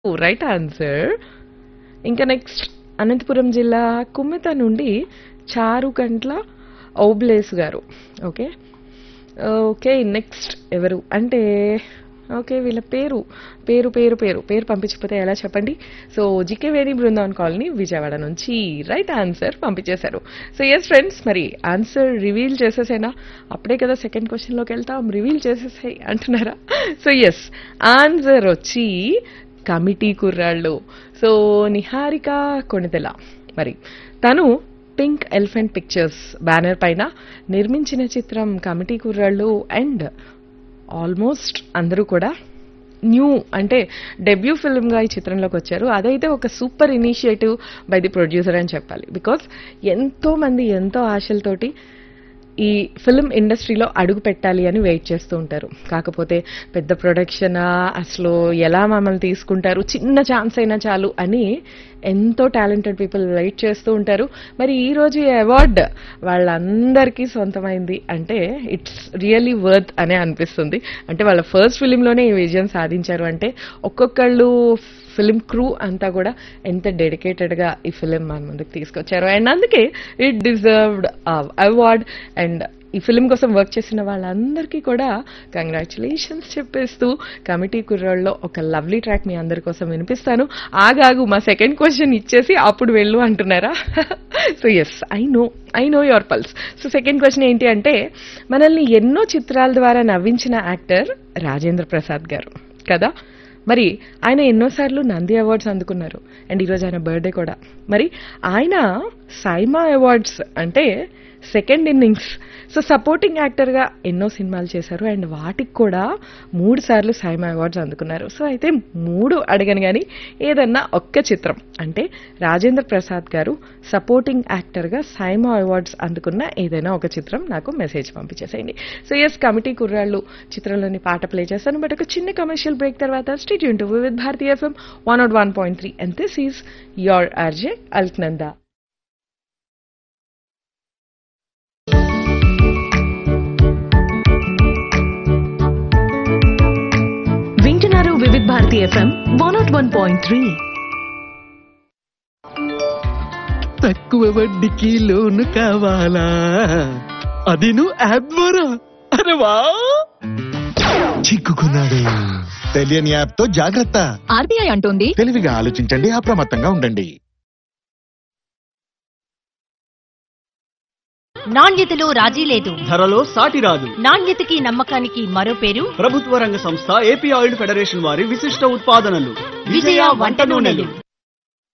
right answer ఇంకా next Anantapuram జిల్లా కుమ్మిత నుండి చారు గంట్ల ఓబ్లేస్ గారు ఓకే ఓకే నెక్స్ట్ ఎవరు అంటే ఓకే వీళ్ళ పేరు పేరు పేరు పేరు పేరు పంపించకపోతే ఎలా చెప్పండి so GK Veni Brindavan colony Vijayawada నుంచి రైట్ ఆన్సర్ పంపించేశారు సో ఎస్ ఫ్రెండ్స్ మరి ఆన్సర్ రివీల్ చేసేసేనా అప్పుడే కదా సెకండ్ క్వశ్చన్లోకి వెళ్తాం రివీల్ చేసేసాయి అంటున్నారా సో ఎస్ ఆన్సర్ వచ్చి కమిటీ కుర్రాళ్ళు సో నిహారిక కొణిదెల మరి తను పింక్ ఎలిఫెంట్ పిక్చర్స్ బ్యానర్ పైన నిర్మించిన చిత్రం కమిటీ కుర్రాళ్ళు అండ్ ఆల్మోస్ట్ అందరూ కూడా న్యూ అంటే డెబ్యూ ఫిల్మ్గా ఈ చిత్రంలోకి వచ్చారు అదైతే ఒక super initiative by the producer అని చెప్పాలి బికాస్ ఎంతో మంది ఎంతో ఆశలతోటి ఈ ఫిల్మ్ ఇండస్ట్రీలో అడుగు పెట్టాలి అని వెయిట్ చేస్తూ ఉంటారు కాకపోతే పెద్ద ప్రొడక్షనా అసలు ఎలా మమ్మల్ని తీసుకుంటారు చిన్న ఛాన్స్ అయినా చాలు అని ఎంతో టాలెంటెడ్ పీపుల్ వెయిట్ చేస్తూ ఉంటారు మరి ఈ రోజు ఈ అవార్డ్ వాళ్ళందరికీ సొంతమైంది అంటే ఇట్స్ రియల్లీ వర్త్ అనే అనిపిస్తుంది అంటే వాళ్ళ ఫస్ట్ ఫిలింలోనే ఈ విజయం సాధించారు అంటే ఒక్కొక్కళ్ళు ఫిలిం క్రూ అంతా కూడా ఎంత డెడికేటెడ్గా ఈ ఫిలిం మన ముందుకు తీసుకొచ్చారు అండ్ అందుకే ఇట్ డిజర్వ్డ్ అవార్డ్ అండ్ ఈ ఫిలిం కోసం వర్క్ చేసిన వాళ్ళందరికీ కూడా కంగ్రాచులేషన్స్ చెప్పేస్తూ కమిటీ కుర్రాళ్ళలో ఒక లవ్లీ ట్రాక్ మీ అందరి కోసం వినిపిస్తాను ఆగాగు మా సెకండ్ క్వశ్చన్ ఇచ్చేసి అప్పుడు వెళ్ళు అంటున్నారా so yes I know I know your pulse so second question ఏంటి అంటే మనల్ని ఎన్నో చిత్రాల ద్వారా నవ్వించిన యాక్టర్ రాజేంద్ర ప్రసాద్ గారు కదా మరి ఆయన ఎన్నోసార్లు నంది అవార్డ్స్ అందుకున్నారు అండ్ ఈరోజు ఆయన బర్త్డే కూడా మరి ఆయన సైమా అవార్డ్స్ అంటే సెకండ్ ఇన్నింగ్స్ సో సపోర్టింగ్ యాక్టర్గా ఎన్నో సినిమాలు చేశారు అండ్ వాటికి కూడా మూడు సార్లు సైమా అవార్డ్స్ అందుకున్నారు సో అయితే మూడు అడగను కానీ ఏదన్నా ఒక్క చిత్రం అంటే రాజేంద్ర ప్రసాద్ గారు సపోర్టింగ్ యాక్టర్గా సైమా అవార్డ్స్ అందుకున్న ఏదైనా ఒక చిత్రం నాకు మెసేజ్ పంపించేసేయండి సో ఎస్ కమిటీ కుర్రాళ్ళు చిత్రంలోని పాట ప్లే చేస్తాను బట్ ఒక చిన్న కమర్షియల్ బ్రేక్ తర్వాత స్టేట్ యూన్ to with Bharati FM one naught one point three and this is your RJ Alaknanda వింటున్నారు Vividh Bharati FM one naught one point three తక్కువ వడ్డీకి లోను కావాలా అది నువ్వు యాప్ ద్వారా అరే వా చిక్కుకున్నాడు తెలియని యాప్ తో జాగ్రత్త ఆర్బీఐ అంటోంది తెలివిగా ఆలోచించండి అప్రమత్తంగా ఉండండి నాణ్యతలో రాజీ లేదు ధరలో సాటి రాదు నాణ్యతకి నమ్మకానికి మరో పేరు ప్రభుత్వ రంగ సంస్థ ఏపీ ఆయిల్ ఫెడరేషన్ వారి విశిష్ట ఉత్పాదనలు విజయ వంట నూనెలు